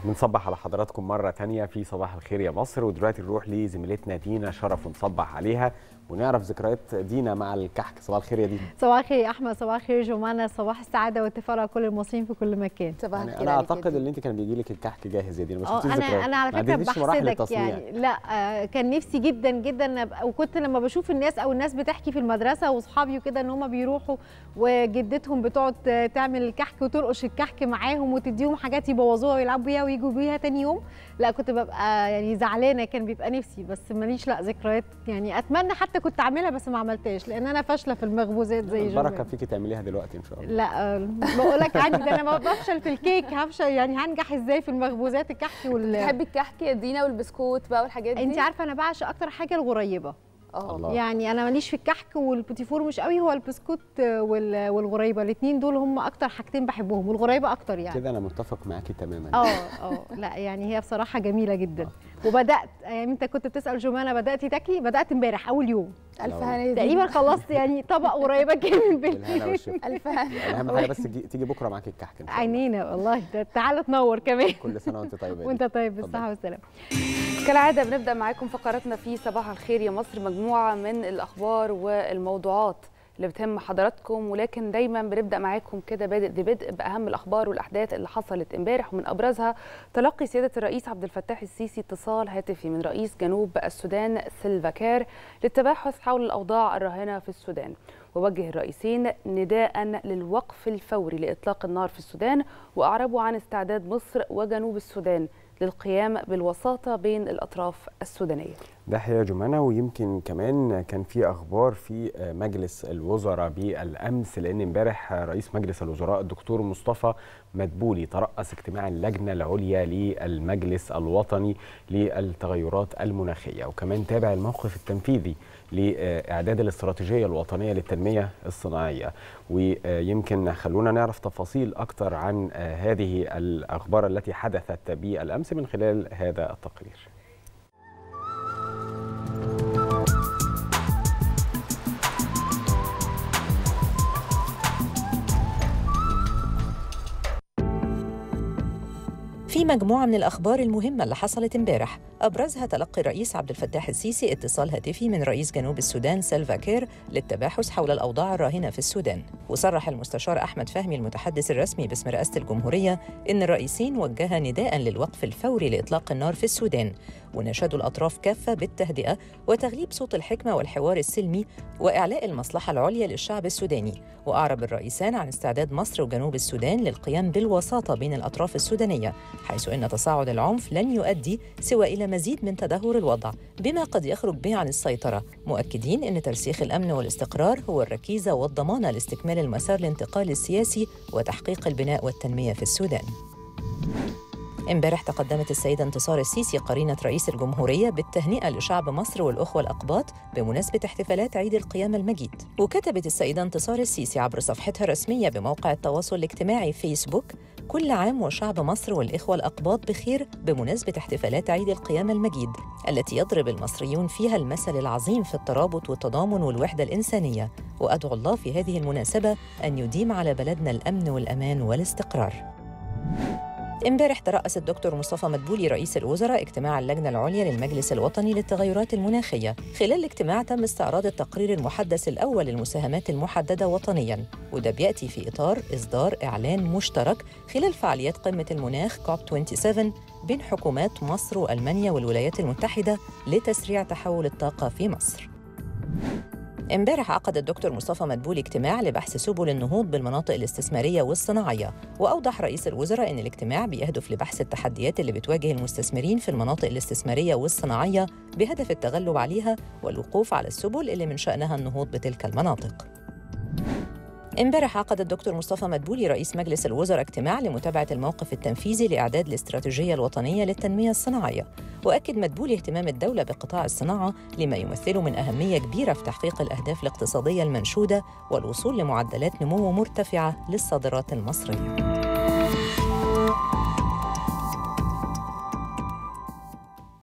بنصبح على حضراتكم مرة تانية في صباح الخير يا مصر ودلوقتي نروح لزميلتنا دينا شرف ونصبح عليها ونعرف ذكريات دينا مع الكحك صباح الخير يا دينا صباح الخير يا احمد صباح الخير جمانة صباح السعاده والتفاؤل على كل المصريين في كل مكان صباح يعني الخير انا عليك يا اعتقد دي. ان انت كان بيجي لك الكحك جاهز يا دينا ما اه شفتيش انا ذكريات انا على ما فكره عدتيش مراحل بحسدك التصنيع. يعني لا آه، كان نفسي جدا جدا ابقى وكنت لما بشوف الناس او الناس بتحكي في المدرسه واصحابي وكده ان هم بيروحوا وجدتهم بتقعد تعمل الكحك وترقش الكحك معاهم وتديهم حاجات يبوظوها ويلعبوا بيها ويجوا بيها تاني يوم لا كنت ببقى يعني زعلانه كان بيبقى نفسي بس ماليش لا ذكريات يعني اتمنى حتى كنت اعملها بس ما عملتهاش لان انا فاشله في المخبوزات زي البركة جمال. فيكي تعمليها دلوقتي ان شاء الله لا بقول لك عندي ده انا ما بفشل في الكيك هفشل يعني هنجح ازاي في المخبوزات الكحك وال بتحبي الكحك يا دينا والبسكوت بقى والحاجات دي انت عارفه انا بعشق اكتر حاجه الغريبه اه الله. يعني انا ماليش في الكحك والبوتيفور مش قوي هو البسكوت وال- والغريبه الاثنين دول هم اكتر حاجتين بحبهم والغريبه اكتر يعني كده انا متفق معاكي تماما اه اه لا يعني هي بصراحه جميله جدا وبدات يعني انت كنت بتسال جمانه بداتي تاكلي بدات امبارح اول يوم الف لو- هنا يا دينا. تقريبا خلصت يعني طبق قريبه كامل بالهنا بالليل والشفا الف هنا اهم حاجه بس تيجي تيجي بكره معاكي الكحك ان شاء الله عينينا والله ده تعالى تنور كمان كل سنه وانت طيبه يا وانت دينا. طيب اتفضلي. بالصحه والسلامه كالعاده بنبدا معاكم فقراتنا في صباح الخير يا مصر مجموعه من الاخبار والموضوعات اللي بتهم حضراتكم ولكن دايما بنبدا معاكم كده بادئ ببدء باهم الاخبار والاحداث اللي حصلت امبارح ومن ابرزها تلقي سياده الرئيس عبد الفتاح السيسي اتصال هاتفي من رئيس جنوب السودان سيلفا كير للتباحث حول الاوضاع الراهنه في السودان ووجه الرئيسين نداء للوقف الفوري لاطلاق النار في السودان واعربوا عن استعداد مصر وجنوب السودان للقيام بالوساطه بين الاطراف السودانيه ده حقيقة جمانة ويمكن كمان كان في أخبار في مجلس الوزراء بالأمس لأن امبارح رئيس مجلس الوزراء الدكتور مصطفى مدبولي ترأس اجتماع اللجنة العليا للمجلس الوطني للتغيرات المناخية وكمان تابع الموقف التنفيذي لإعداد الاستراتيجية الوطنية للتنمية الصناعية ويمكن خلونا نعرف تفاصيل أكتر عن هذه الأخبار التي حدثت بالأمس من خلال هذا التقرير في مجموعة من الأخبار المهمة اللي حصلت امبارح أبرزها تلقي الرئيس عبد الفتاح السيسي اتصال هاتفي من رئيس جنوب السودان سيلفا كير للتباحث حول الأوضاع الراهنة في السودان وصرح المستشار أحمد فهمي المتحدث الرسمي باسم رئاسة الجمهورية إن الرئيسين وجها نداء للوقف الفوري لإطلاق النار في السودان وناشدوا الأطراف كافة بالتهدئة وتغليب صوت الحكمة والحوار السلمي وإعلاء المصلحة العليا للشعب السوداني وأعرب الرئيسان عن استعداد مصر وجنوب السودان للقيام بالوساطة بين الأطراف السودانية حيث إن تصاعد العنف لن يؤدي سوى إلى مزيد من تدهور الوضع بما قد يخرج به عن السيطرة مؤكدين أن ترسيخ الأمن والاستقرار هو الركيزة والضمانة لاستكمال المسار الانتقالي السياسي وتحقيق البناء والتنمية في السودان امبارح تقدمت السيدة انتصار السيسي قرينة رئيس الجمهورية بالتهنئة لشعب مصر والأخوة الأقباط بمناسبة احتفالات عيد القيامة المجيد وكتبت السيدة انتصار السيسي عبر صفحتها الرسمية بموقع التواصل الاجتماعي فيسبوك كل عام وشعب مصر والإخوة الأقباط بخير بمناسبة احتفالات عيد القيامة المجيد التي يضرب المصريون فيها المثل العظيم في الترابط والتضامن والوحدة الإنسانية وأدعو الله في هذه المناسبة أن يديم على بلدنا الأمن والأمان والاستقرار امبارح ترأس الدكتور مصطفى مدبولي رئيس الوزراء اجتماع اللجنة العليا للمجلس الوطني للتغيرات المناخية خلال الاجتماع تم استعراض التقرير المحدث الأول للمساهمات المحددة وطنيا وده بيأتي في إطار إصدار إعلان مشترك خلال فعاليات قمة المناخ كوب 27 بين حكومات مصر وألمانيا والولايات المتحدة لتسريع تحول الطاقة في مصر امبارح عقد الدكتور مصطفى مدبولي اجتماع لبحث سبل النهوض بالمناطق الاستثماريه والصناعيه واوضح رئيس الوزراء ان الاجتماع بيهدف لبحث التحديات اللي بتواجه المستثمرين في المناطق الاستثماريه والصناعيه بهدف التغلب عليها والوقوف على السبل اللي من شانها النهوض بتلك المناطق امبارح عقد الدكتور مصطفى مدبولي رئيس مجلس الوزراء اجتماع لمتابعه الموقف التنفيذي لاعداد الاستراتيجيه الوطنيه للتنميه الصناعيه واكد مدبولي اهتمام الدوله بقطاع الصناعه لما يمثله من اهميه كبيره في تحقيق الاهداف الاقتصاديه المنشوده والوصول لمعدلات نمو مرتفعه للصادرات المصريه